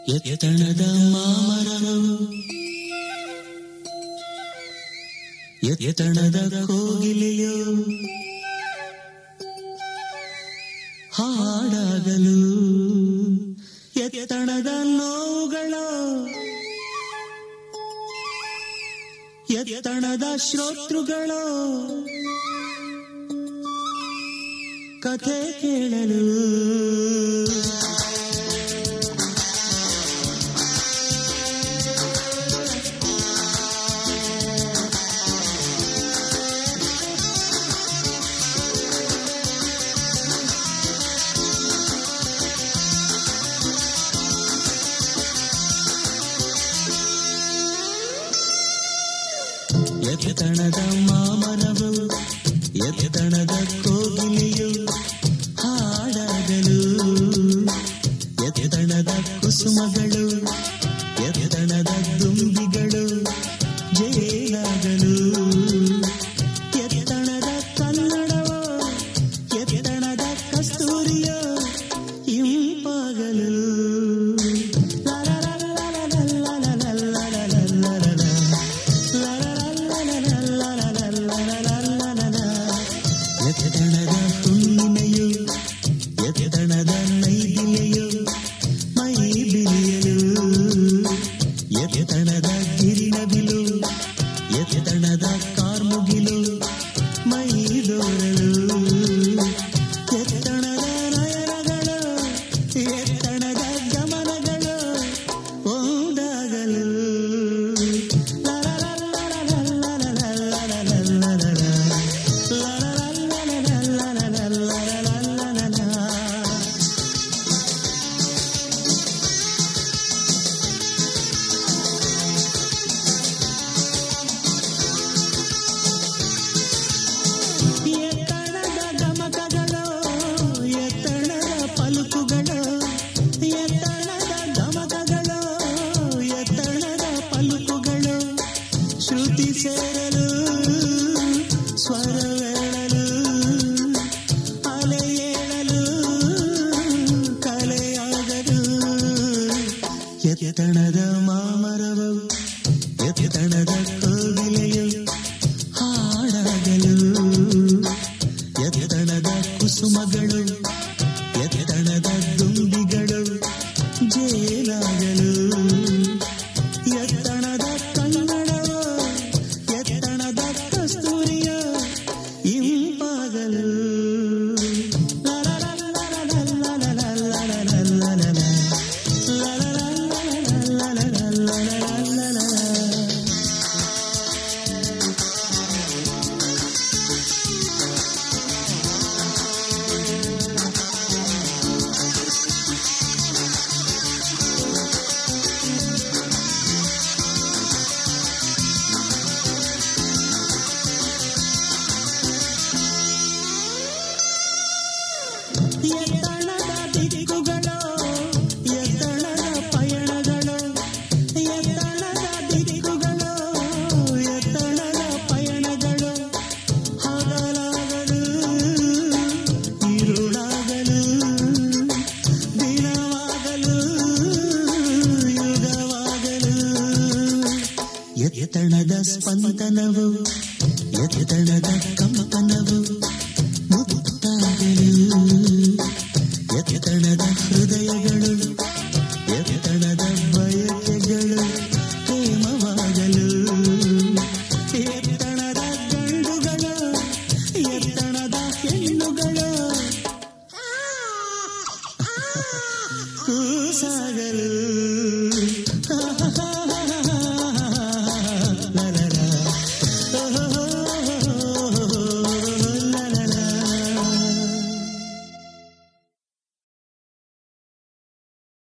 ಎತ್ತಣದ ಮಾಮರವು ಎತ್ತಣದ ಕೋಗಿಲೆಯೋ ಹಾಡಾಗಲು ಎತ್ತಣದ ನೋವುಗಳು ಎತ್ತಣದ ಶ್ರೋತೃಗಳು ಕಥೆ ಕೇಳಲು ಎತ್ತಣದ ಮಾಮರವು ಎತ್ತಣದ ಕೋಗಿಲೆಯು ಹಾಡಾಗಲು ಎತ್ತಣದ ಕುಸುಮಗಳು ಎತ್ತಣದ ದುಂಬಿಗಳು ಜೇಲಾಗಲು ಎತ್ತಣದ ಕನ್ನಡವೋ ಎತ್ತಣದ ಕಸ್ತೂರಿಯೋ ಇಂಪಾಗಲು ಎತ್ತಣದ ಹುಣ್ಣಿಮೆಯು ಎತ್ತಣದ ನೈದಿಲೆಯು ಮೈ ಬಿರಿಯಲು ಎತ್ತಣದ ಗಿರಿನವಿಲು ಎತ್ತಣದ ಕಾರ್ಮುಗಿಲು ಮೈ ದೋರಲು ಎತ್ತಣದ ನಯನಗಳು ಎತ್ತಣದ ಗಮನಗಳು ಒಂದಾಗಲು ಎತ್ತಣದ ಗಮಕಗಳು ಎತ್ತಣದ ಪಲುಕುಗಳು ಎತ್ತಣದ ಗಮಕಗಳು ಎತ್ತಣದ ಪಲುಕುಗಳು ಶ್ರುತಿ ಸೇರಲು ಸ್ವರವೇಳಲು ಅಲೆ ಏಳಲು ಕಲೆಯಾಗಲು ಎತ್ತಣದ ಮಾಮರವು ಎತ್ತಣದ ಕೋಗಿಲೆಯು ಹಾಡಾಗಲು ಎತ್ತಣದ ಕುಸುಮಗಳು ಎತ್ತಣದ ದುಂಬಿಗಳು ಜೇಲಾಗಲು ಎತ್ತಣದ ಕನ್ನಡವೋ ಎತ್ತಣದ ಕಸ್ತೂರಿಯ ಇಂಪಾಗಲು ಎತ್ತಣದ ದಿಕ್ಕುಗಳು ಎತ್ತಣದ ಪಯಣಗಳು ಎತ್ತಣದ ದಿಕ್ಕುಗಳು ಎತ್ತಣದ ಪಯಣಗಳು ಹಗಲಾಗಲು ഇരുളാകಲು ದಿನವಾಗಲು ಯುಗವಾಗಲು ಎತ್ತಣದ ಸ್ಪಂದನವು ಎತ್ತಣದ ಕಂಪನವು ಮುತ್ತಾಗಲು ಎತ್ತಣದ ಹೃದಯಗಳು ಎತ್ತಣದ ಬಯಕೆಗಳು ಪ್ರೇಮವಾಗಲು ಎತ್ತಣದ ಗಂಡುಗಳು ಎತ್ತಣದ ಹೆಣ್ಣುಗಳು ಕೂಸಾಗಲು